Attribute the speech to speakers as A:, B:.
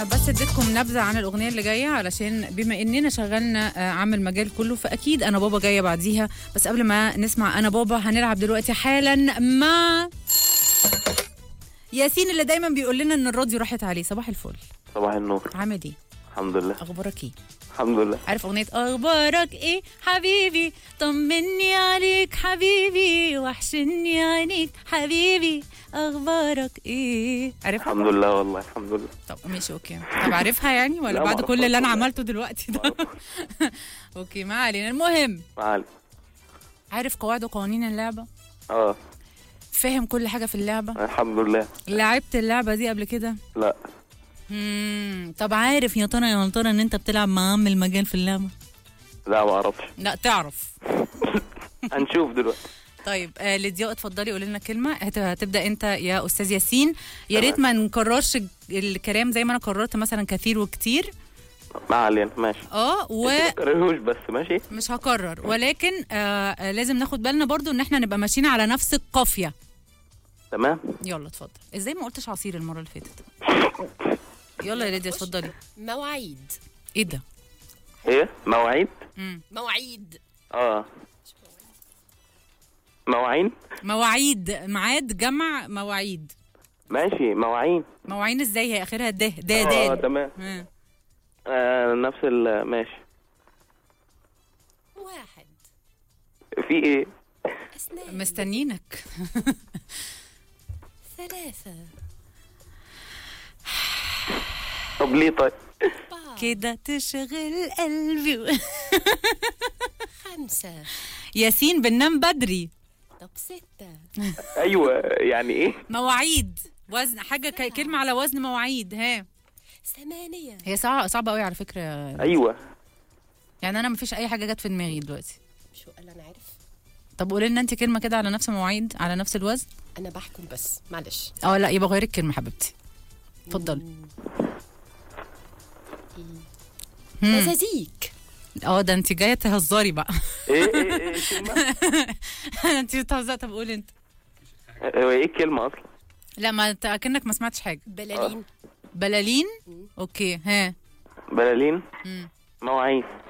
A: انا بس اديتكم نبذه عن الاغنيه اللي جايه علشان بما اننا شغلنا آه، عام المجال كله فاكيد انا بابا جايه بعديها بس قبل ما نسمع انا بابا هنلعب دلوقتي حالا مع ياسين اللي دايما بيقول لنا ان الراديو راحت عليه صباح الفل
B: صباح النور
A: عامل ايه
B: الحمد لله
A: اخبارك ايه
B: الحمد لله
A: عارف اغنيه اخبارك ايه حبيبي طمني عليك حبيبي وحشني عينيك حبيبي اخبارك ايه عارفها
B: الحمد لله والله الحمد لله
A: طب ماشي اوكي طب عارفها يعني ولا
B: لا،
A: بعد
B: معرفهاش
A: كل اللي انا
B: والله.
A: عملته دلوقتي ده اوكي ما علينا المهم
B: معالي
A: عارف قواعد وقوانين اللعبه
B: اه
A: فاهم كل حاجه في اللعبه
B: الحمد لله
A: لعبت اللعبه دي قبل كده
B: لا
A: مم. طب عارف يا ترى يا ترى ان انت بتلعب مع عم المجال في اللعبه
B: لا ما اعرفش
A: لا تعرف
B: هنشوف دلوقتي
A: طيب آه لدياء اتفضلي قولي لنا كلمه هت- هتبدا انت يا استاذ ياسين يا ريت ما نكررش الكلام زي ما انا قررت مثلا كثير وكتير
B: ما علينا ماشي
A: اه و
B: ما تكرهوش بس ماشي
A: مش هكرر ولكن آه آه، لازم ناخد بالنا برضو ان احنا نبقى ماشيين على نفس القافيه
B: تمام
A: يلا اتفضل ازاي ما قلتش عصير المره اللي فاتت يلا يا ليديا اتفضلي
C: مواعيد
A: ايه ده
B: ايه مواعيد
A: مم.
C: مواعيد
B: اه مواعين
A: مواعيد ميعاد جمع مواعيد
B: ماشي مواعين
A: مواعين ازاي هي اخرها ده ده
B: اه
A: ده
B: تمام
A: آه.
B: آه نفس ال ماشي
C: واحد
B: في ايه
C: اثنين
A: مستنينك
C: ثلاثة
B: طب ليه طيب
C: أربعة
A: كده تشغل قلبي
C: خمسة
A: ياسين بننام بدري
C: طب ستة
B: ايوه يعني ايه
A: مواعيد وزن حاجه ك- كلمه على وزن مواعيد ها
C: ثمانية
A: هي صعبه صعبه قوي على فكره
B: ايوه
A: يعني انا مفيش اي حاجه جت في دماغي دلوقتي
C: شو قال أنا عارف
A: طب قولي لنا انت كلمه كده على نفس مواعيد على نفس الوزن
C: أنا بحكم بس معلش
A: اه لا يبقى غيري الكلمه حبيبتي اتفضلي مم.
C: مزازيك
A: اه ده انت جايه تهزري بقى
B: ايه ايه ايه الكلمة؟
A: انت بتهزري طب قولي انت
B: هو ايه الكلمة اصلا
A: لا ما انت اكنك ما سمعتش حاجه
C: بلالين
A: بلالين اوكي ها
B: بلالين
A: مم.
B: مواعين